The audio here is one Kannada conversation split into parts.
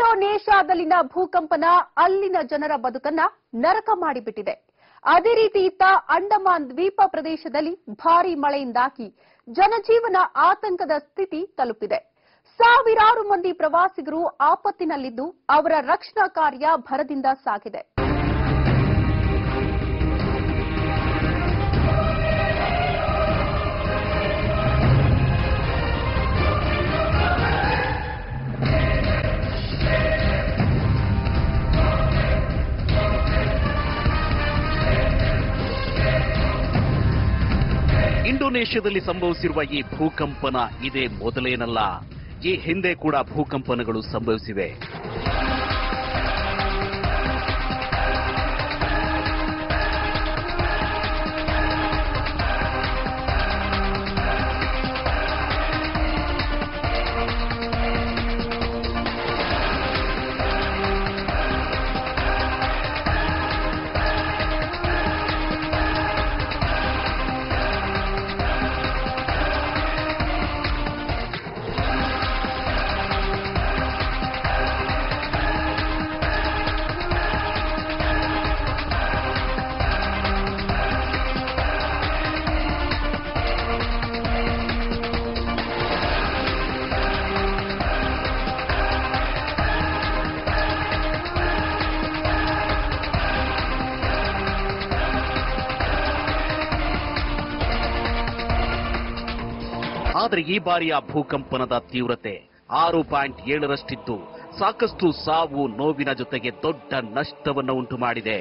ಇಂಡೋನೇಷ್ಯಾದಲ್ಲಿನ ಭೂಕಂಪನ ಅಲ್ಲಿನ ಜನರ ಬದುಕನ್ನ ನರಕ ಮಾಡಿಬಿಟ್ಟಿದೆ ಅದೇ ರೀತಿ ಇತ್ತ ಅಂಡಮಾನ್ ದ್ವೀಪ ಪ್ರದೇಶದಲ್ಲಿ ಭಾರೀ ಮಳೆಯಿಂದಾಗಿ ಜನಜೀವನ ಆತಂಕದ ಸ್ಥಿತಿ ತಲುಪಿದೆ ಸಾವಿರಾರು ಮಂದಿ ಪ್ರವಾಸಿಗರು ಆಪತ್ತಿನಲ್ಲಿದ್ದು ಅವರ ರಕ್ಷಣಾ ಕಾರ್ಯ ಭರದಿಂದ ಸಾಗಿದೆ ಇಂಡೋನೇಷ್ಯಾದಲ್ಲಿ ಸಂಭವಿಸಿರುವ ಈ ಭೂಕಂಪನ ಇದೇ ಮೊದಲೇನಲ್ಲ ಈ ಹಿಂದೆ ಕೂಡ ಭೂಕಂಪನಗಳು ಸಂಭವಿಸಿವೆ ಆದರೆ ಈ ಬಾರಿಯ ಭೂಕಂಪನದ ತೀವ್ರತೆ ಆರು ಪಾಯಿಂಟ್ ಏಳರಷ್ಟಿದ್ದು ಸಾಕಷ್ಟು ಸಾವು ನೋವಿನ ಜೊತೆಗೆ ದೊಡ್ಡ ನಷ್ಟವನ್ನು ಉಂಟು ಮಾಡಿದೆ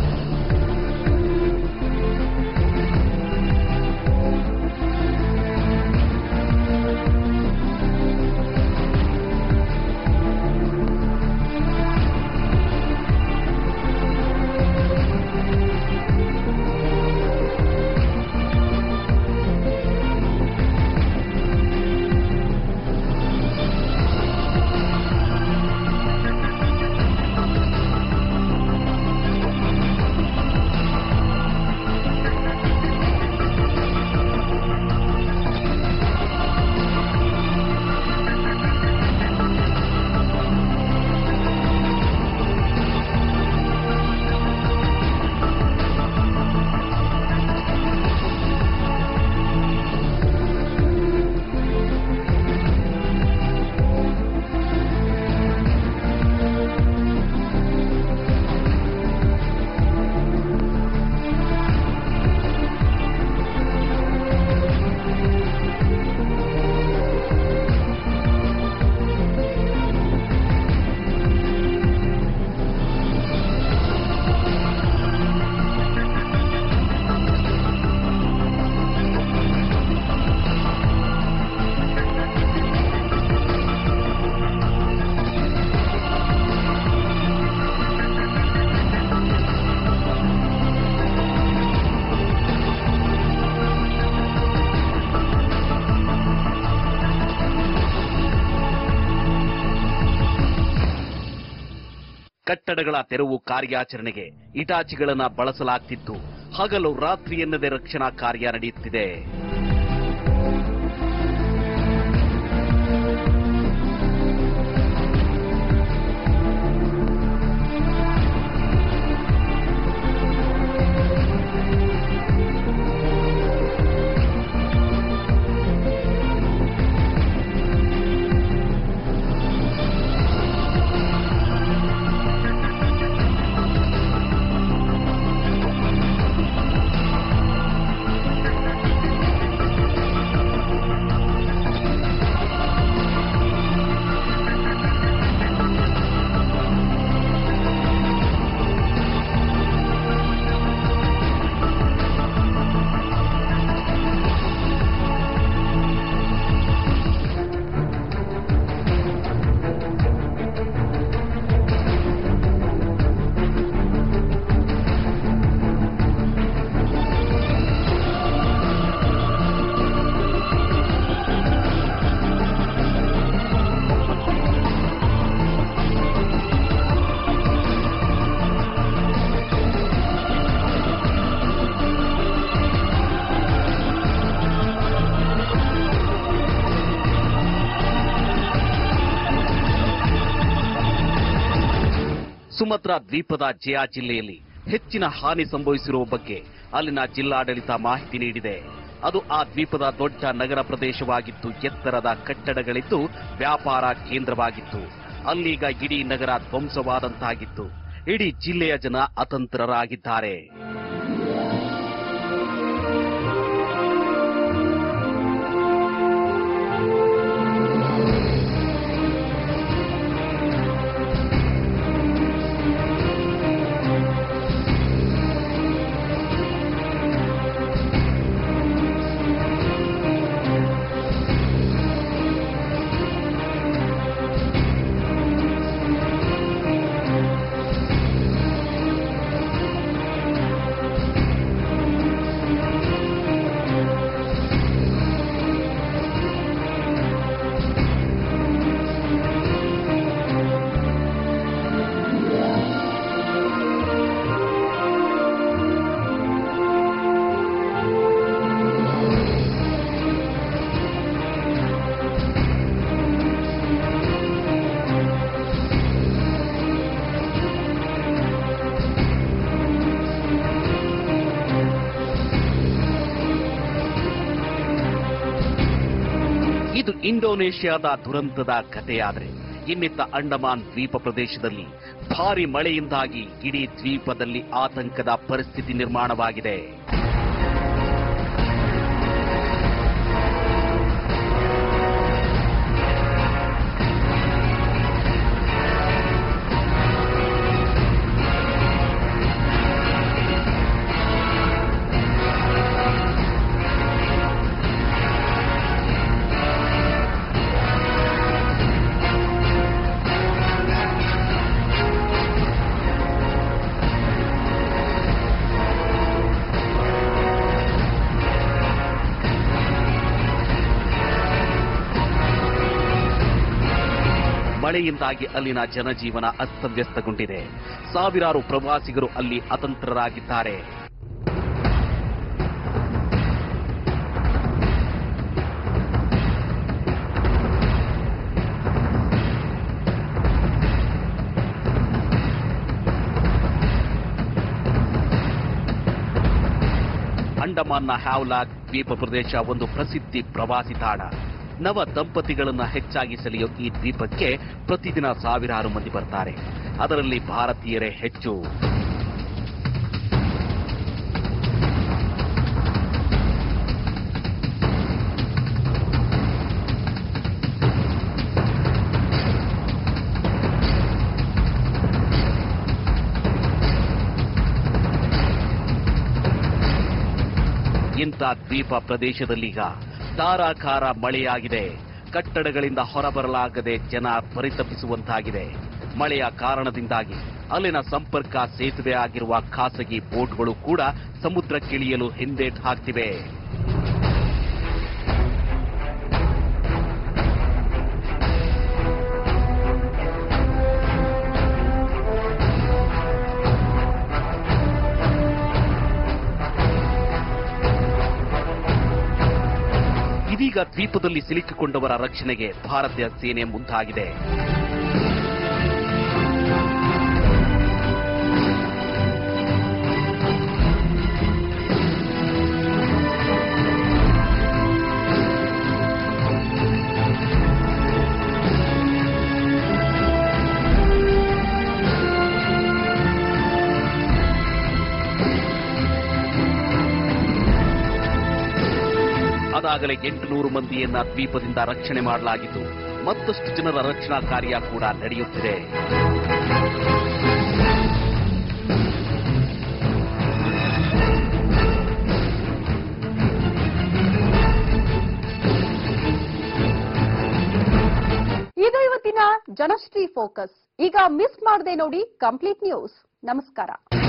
ಕಟ್ಟಡಗಳ ತೆರವು ಕಾರ್ಯಾಚರಣೆಗೆ ಇಟಾಚಿಗಳನ್ನ ಬಳಸಲಾಗ್ತಿತ್ತು ಹಗಲು ರಾತ್ರಿ ಎನ್ನದೇ ರಕ್ಷಣಾ ಕಾರ್ಯ ನಡೆಯುತ್ತಿದೆ ಸುಮತ್ರಾ ದ್ವೀಪದ ಜಯಾ ಜಿಲ್ಲೆಯಲ್ಲಿ ಹೆಚ್ಚಿನ ಹಾನಿ ಸಂಭವಿಸಿರುವ ಬಗ್ಗೆ ಅಲ್ಲಿನ ಜಿಲ್ಲಾಡಳಿತ ಮಾಹಿತಿ ನೀಡಿದೆ ಅದು ಆ ದ್ವೀಪದ ದೊಡ್ಡ ನಗರ ಪ್ರದೇಶವಾಗಿದ್ದು ಎತ್ತರದ ಕಟ್ಟಡಗಳಿದ್ದು ವ್ಯಾಪಾರ ಕೇಂದ್ರವಾಗಿತ್ತು ಅಲ್ಲೀಗ ಇಡೀ ನಗರ ಧ್ವಂಸವಾದಂತಾಗಿತ್ತು ಇಡೀ ಜಿಲ್ಲೆಯ ಜನ ಅತಂತ್ರರಾಗಿದ್ದಾರೆ ಇದು ಇಂಡೋನೇಷ್ಯಾದ ದುರಂತದ ಕಥೆಯಾದ್ರೆ ಇನ್ನಿತ್ತ ಅಂಡಮಾನ್ ದ್ವೀಪ ಪ್ರದೇಶದಲ್ಲಿ ಭಾರಿ ಮಳೆಯಿಂದಾಗಿ ಇಡೀ ದ್ವೀಪದಲ್ಲಿ ಆತಂಕದ ಪರಿಸ್ಥಿತಿ ನಿರ್ಮಾಣವಾಗಿದೆ ಮಳೆಯಿಂದಾಗಿ ಅಲ್ಲಿನ ಜನಜೀವನ ಅಸ್ತವ್ಯಸ್ತಗೊಂಡಿದೆ ಸಾವಿರಾರು ಪ್ರವಾಸಿಗರು ಅಲ್ಲಿ ಅತಂತ್ರರಾಗಿದ್ದಾರೆ ಅಂಡಮಾನ್ನ ಹ್ಯಾವ್ಲಾಕ್ ದ್ವೀಪ ಪ್ರದೇಶ ಒಂದು ಪ್ರಸಿದ್ಧಿ ಪ್ರವಾಸಿ ತಾಣ ನವ ದಂಪತಿಗಳನ್ನ ಹೆಚ್ಚಾಗಿ ಸೆಳೆಯೋ ಈ ದ್ವೀಪಕ್ಕೆ ಪ್ರತಿದಿನ ಸಾವಿರಾರು ಮಂದಿ ಬರ್ತಾರೆ ಅದರಲ್ಲಿ ಭಾರತೀಯರೇ ಹೆಚ್ಚು ಇಂಥ ದ್ವೀಪ ಪ್ರದೇಶದಲ್ಲೀಗ ಧಾರಾಕಾರ ಮಳೆಯಾಗಿದೆ ಕಟ್ಟಡಗಳಿಂದ ಹೊರಬರಲಾಗದೆ ಜನ ಪರಿತಪಿಸುವಂತಾಗಿದೆ ಮಳೆಯ ಕಾರಣದಿಂದಾಗಿ ಅಲ್ಲಿನ ಸಂಪರ್ಕ ಸೇತುವೆ ಆಗಿರುವ ಖಾಸಗಿ ಬೋಟ್ಗಳು ಕೂಡ ಸಮುದ್ರಕ್ಕಿಳಿಯಲು ಹಿಂದೇಟು ಹಾಕ್ತಿವೆ ಇದೀಗ ದ್ವೀಪದಲ್ಲಿ ಸಿಲುಕಿಕೊಂಡವರ ರಕ್ಷಣೆಗೆ ಭಾರತೀಯ ಸೇನೆ ಮುಂದಾಗಿದೆ ಅದಾಗಲೇ ಎಂಟುನೂರು ಮಂದಿಯನ್ನ ದ್ವೀಪದಿಂದ ರಕ್ಷಣೆ ಮಾಡಲಾಗಿದ್ದು ಮತ್ತಷ್ಟು ಜನರ ರಕ್ಷಣಾ ಕಾರ್ಯ ಕೂಡ ನಡೆಯುತ್ತಿದೆ ಇದು ಇವತ್ತಿನ ಜನಶ್ರೀ ಫೋಕಸ್ ಈಗ ಮಿಸ್ ಮಾಡದೆ ನೋಡಿ ಕಂಪ್ಲೀಟ್ ನ್ಯೂಸ್ ನಮಸ್ಕಾರ